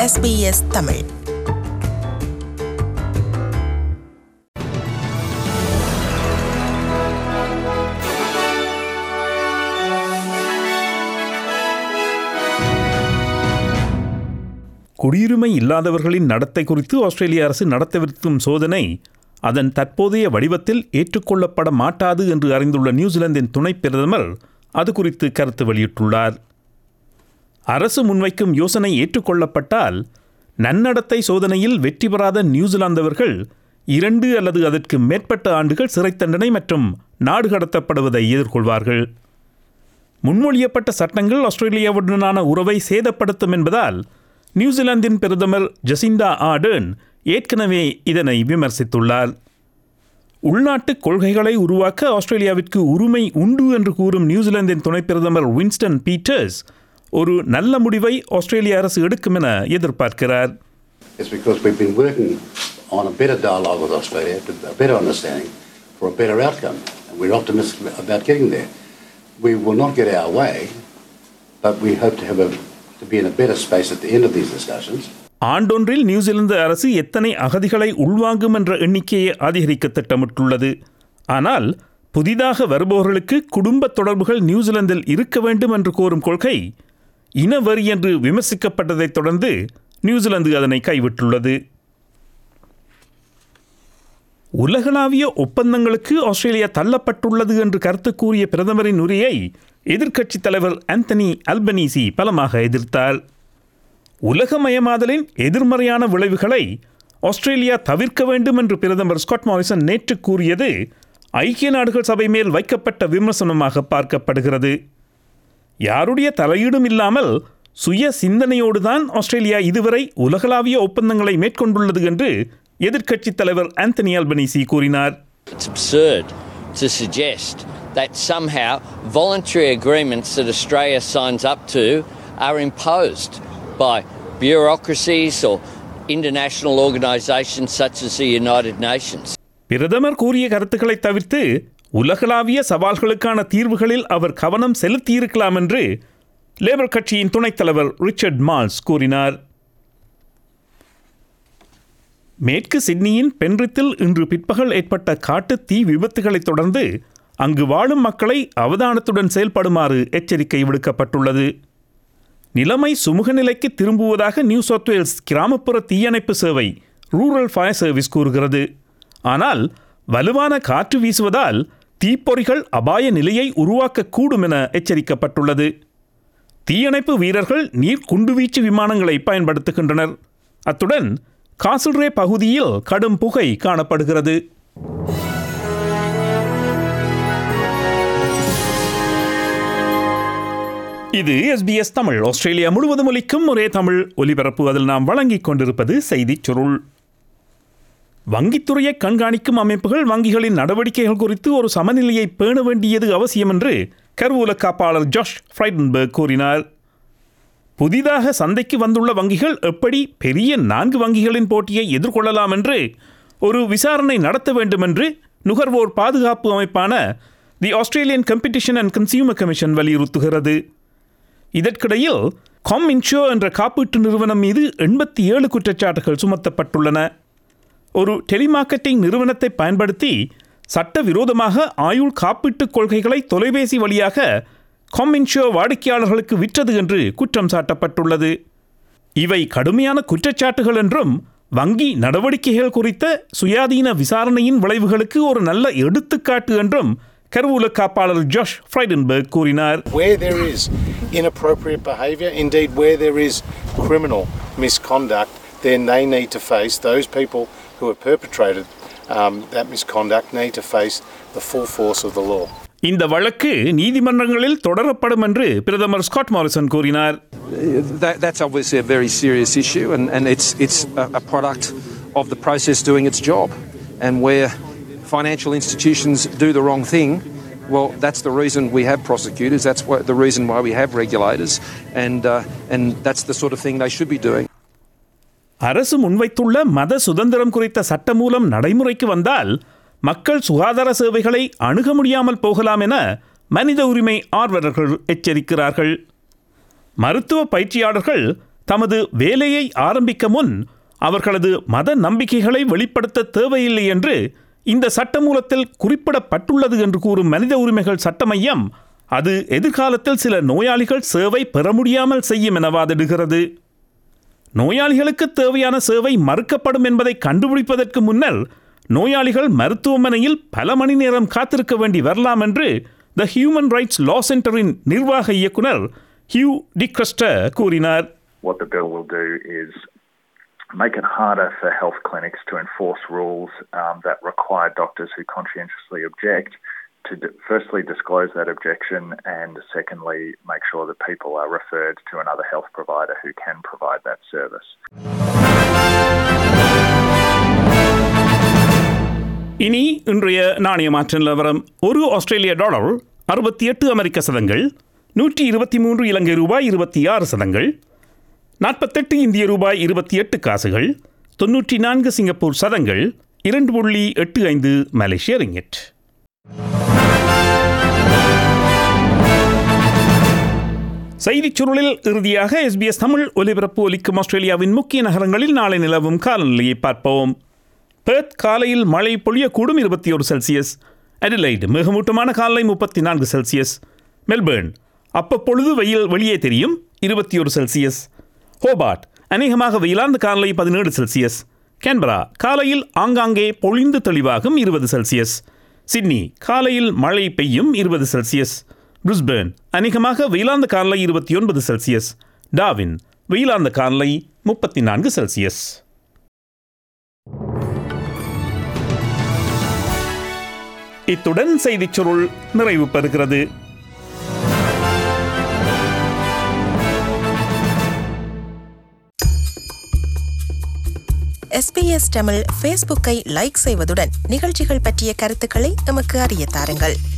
SBS Tamil குடியுரிமை இல்லாதவர்களின் நடத்தை குறித்து ஆஸ்திரேலிய அரசு நடத்தவிருக்கும் சோதனை அதன் தற்போதைய வடிவத்தில் ஏற்றுக்கொள்ளப்பட மாட்டாது என்று அறிந்துள்ள நியூசிலாந்தின் துணை பிரதமர் அது குறித்து கருத்து வெளியிட்டுள்ளார் அரசு முன்வைக்கும் யோசனை ஏற்றுக்கொள்ளப்பட்டால் நன்னடத்தை சோதனையில் வெற்றி பெறாத நியூசிலாந்தவர்கள் இரண்டு அல்லது அதற்கு மேற்பட்ட ஆண்டுகள் சிறை தண்டனை மற்றும் நாடு கடத்தப்படுவதை எதிர்கொள்வார்கள் முன்மொழியப்பட்ட சட்டங்கள் ஆஸ்திரேலியாவுடனான உறவை சேதப்படுத்தும் என்பதால் நியூசிலாந்தின் பிரதமர் ஜசிண்டா ஆர்டர்ன் ஏற்கனவே இதனை விமர்சித்துள்ளார் உள்நாட்டு கொள்கைகளை உருவாக்க ஆஸ்திரேலியாவிற்கு உரிமை உண்டு என்று கூறும் நியூசிலாந்தின் துணை பிரதமர் வின்ஸ்டன் பீட்டர்ஸ் ஒரு நல்ல முடிவை ஆஸ்திரேலிய அரசு எடுக்கும் என எதிர்பார்க்கிறார் It's because we've been working on a better dialogue with Australia, to a better understanding, for a better outcome. And we're optimistic about getting there. We will not get our way, but we hope to have a, to be in a better space at the end of these discussions. ஆண்டொன்றில் New Zealand அரசு எத்தனை அகதிகளை உள்வாங்கும் என்ற எண்ணிக்கையை அதிகரிக்க திட்டமிட்டுள்ளது ஆனால் புதிதாக வருபவர்களுக்கு குடும்ப தொடர்புகள் நியூசிலாந்தில் இருக்க வேண்டும் என்று கோரும் கொள்கை இனவரி என்று விமர்சிக்கப்பட்டதைத் தொடர்ந்து நியூசிலாந்து அதனை கைவிட்டுள்ளது உலகளாவிய ஒப்பந்தங்களுக்கு ஆஸ்திரேலியா தள்ளப்பட்டுள்ளது என்று கருத்து கூறிய பிரதமரின் உரையை எதிர்க்கட்சித் தலைவர் ஆந்தனி அல்பனீசி பலமாக எதிர்த்தார் உலகமயமாதலின் எதிர்மறையான விளைவுகளை ஆஸ்திரேலியா தவிர்க்க வேண்டும் என்று பிரதமர் ஸ்காட் மாரிசன் நேற்று கூறியது ஐக்கிய நாடுகள் சபை மேல் வைக்கப்பட்ட விமர்சனமாக பார்க்கப்படுகிறது யாருடைய தலையீடும் இல்லாமல் சுய சிந்தனையோடுதான் ஆஸ்திரேலியா இதுவரை உலகளாவிய ஒப்பந்தங்களை மேற்கொண்டுள்ளது என்று எதிர்க்கட்சித் தலைவர் ஆந்தனி அல்பனீசி கூறினார் It's absurd to suggest that somehow voluntary agreements that Australia signs up to are imposed by bureaucracies or international organisations such as the United Nations. பிரதமர் கூறிய கருத்துக்களை தவிர்த்து உலகளாவிய சவால்களுக்கான தீர்வுகளில் அவர் கவனம் செலுத்தியிருக்கலாம் என்று லேபர் கட்சியின் துணைத் தலைவர் ரிச்சர்ட் மால்ஸ் கூறினார் மேற்கு சிட்னியின் பென்ரித்தில் இன்று பிற்பகல் ஏற்பட்ட காட்டு தீ விபத்துகளைத் தொடர்ந்து அங்கு வாழும் மக்களை அவதானத்துடன் செயல்படுமாறு எச்சரிக்கை விடுக்கப்பட்டுள்ளது நிலைமை சுமூக நிலைக்கு திரும்புவதாக நியூ சவுத் வேல்ஸ் கிராமப்புற தீயணைப்பு சேவை ரூரல் ஃபயர் சர்வீஸ் கூறுகிறது ஆனால் வலுவான காற்று வீசுவதால் தீப்பொறிகள் அபாய நிலையை உருவாக்கக்கூடும் என எச்சரிக்கப்பட்டுள்ளது தீயணைப்பு வீரர்கள் நீர் குண்டுவீச்சு விமானங்களை பயன்படுத்துகின்றனர் அத்துடன் காசில்ரே பகுதியில் கடும் புகை காணப்படுகிறது இது எஸ்பிஎஸ் தமிழ் ஆஸ்திரேலியா முழுவதும் ஒலிக்கும் ஒரே தமிழ் ஒலிபரப்பு அதில் நாம் வழங்கிக் கொண்டிருப்பது செய்திச் சுருள் வங்கித்துறையை கண்காணிக்கும் அமைப்புகள் வங்கிகளின் நடவடிக்கைகள் குறித்து ஒரு சமநிலையை பேண வேண்டியது அவசியம் என்று கருவூல காப்பாளர் ஜாஷ் ஃப்ரைடன்பர்க் கூறினார் புதிதாக சந்தைக்கு வந்துள்ள வங்கிகள் எப்படி பெரிய நான்கு வங்கிகளின் போட்டியை எதிர்கொள்ளலாம் என்று ஒரு விசாரணை நடத்த வேண்டும் என்று நுகர்வோர் பாதுகாப்பு அமைப்பான the Australian Competition and Consumer Commission வலியுறுத்துகிறது இதற்கிடையில் காம் இன்ஷோ என்ற காப்பீட்டு நிறுவனம் மீது எண்பத்தி ஏழு குற்றச்சாட்டுகள் சுமத்தப்பட்டுள்ளன ஒரு டெலிமார்க்கெட்டிங் நிறுவனத்தை பயன்படுத்தி சட்டவிரோதமாக ஆயுள் காப்பீட்டுக் கொள்கைகளை தொலைபேசி வழியாக காமின்ஷோ வாடிக்கையாளர்களுக்கு விற்றது என்று குற்றம் சாட்டப்பட்டுள்ளது இவை கடுமையான குற்றச்சாட்டுகள் என்றும் வங்கி நடவடிக்கைகள் குறித்த சுயாதீன விசாரணையின் விளைவுகளுக்கு ஒரு நல்ல எடுத்துக்காட்டு என்றும் கருவூல காப்பாளர் ஜாஷ் ஃப்ரைடன்பர்க் கூறினார் Where there is inappropriate behaviour, indeed where there is criminal misconduct, then they need to face those people who have perpetrated um, that misconduct need to face the full force of the law. இந்த வழக்கு நீதிமன்றங்களில் தொடரப்படும் என்று பிரதமர் Scott Morrison கூறினார் That, that's obviously a very serious issue, and, and it's, it's a, a product of the process doing its job. And where financial institutions do the wrong thing, well, that's the reason we have prosecutors, that's what, the reason why we have regulators, and, uh, and that's the sort of thing they should be doing. அரசு முன்வைத்துள்ள மத சுதந்திரம் குறித்த சட்டமூலம் நடைமுறைக்கு வந்தால் மக்கள் சுகாதார சேவைகளை அணுக முடியாமல் போகலாம் என மனித உரிமை ஆர்வலர்கள் எச்சரிக்கிறார்கள் மருத்துவ பயிற்சியாளர்கள் தமது வேலையை ஆரம்பிக்க முன் அவர்களது மத நம்பிக்கைகளை வெளிப்படுத்த தேவையில்லை என்று இந்த சட்டமூலத்தில் குறிப்பிடப்பட்டுள்ளது என்று கூறும் மனித உரிமைகள் சட்ட மையம் அது எதிர்காலத்தில் சில நோயாளிகள் சேவை பெற முடியாமல் செய்யும் என வாதிடுகிறது நோயாளிகளுக்கு தேவையான சேவை மறுக்கப்படும் என்பதை கண்டுபிடிப்பதற்கு முன்னர் நோயாளிகள் மருத்துவமனையில் பல மணி நேரம் காத்திருக்க வேண்டி வரலாம் என்று த ஹியூமன் ரைட்ஸ் லா சென்டரின் நிர்வாக இயக்குனர் ஹியூ டிக்ரஸ்டர் கூறினார் What the bill will do is make it harder for health clinics to enforce rules um, that require doctors who conscientiously object to d- firstly disclose that objection and secondly make sure that people are referred to another health provider who can provide that service. இனி இன்றைய நாணய மாற்ற நிலவரம் ஒரு ஆஸ்திரேலிய dollar அறுபத்தி எட்டு அமெரிக்க சதங்கள் நூற்றி இருபத்தி மூன்று இலங்கை ரூபாய் இருபத்தி ஆறு சதங்கள் நாற்பத்தெட்டு இந்திய ரூபாய் இருபத்தி எட்டு காசுகள் தொன்னூற்றி நான்கு சிங்கப்பூர் சதங்கள் இரண்டு புள்ளி எட்டு ஐந்து மலேசிய ரிங்கெட் செய்திச் சுருளில் இறுதியாக எஸ்பிஎஸ் தமிழ் ஒலிபரப்பு ஒலிக்கும் ஆஸ்திரேலியாவின் முக்கிய நகரங்களில் நாளை நிலவும் காலநிலையை பார்ப்போம் பெர்த் காலையில் மழை பொழியக்கூடும் இருபத்தி ஒரு செல்சியஸ் அடிலைட் மிகமூட்டமான காலை முப்பத்தி நான்கு செல்சியஸ் மெல்பேர்ன் அப்பப்பொழுது வெயில் வெளியே தெரியும் இருபத்தி ஒரு செல்சியஸ் ஹோபார்ட் அநேகமாக வெயிலார்ந்த காலை பதினேழு செல்சியஸ் கேன்பரா காலையில் ஆங்காங்கே பொழிந்து தெளிவாகும் இருபது செல்சியஸ் சிட்னி காலையில் மழை பெய்யும் இருபது செல்சியஸ் பிரிஸ்பேர்ன் அநேகமாக வெயிலார்ந்த காலை இருபத்தி ஒன்பது செல்சியஸ் டாவின் வெயிலார்ந்த காலை முப்பத்தி நான்கு செல்சியஸ் இத்துடன் செய்திச் சுருள் நிறைவு பெறுகிறது எஸ்பிஎஸ் தமிழ் ஃபேஸ்புக்கை லைக் செய்வதுடன் நிகழ்ச்சிகள் பற்றிய கருத்துக்களை எமக்கு அறிய தாருங்கள்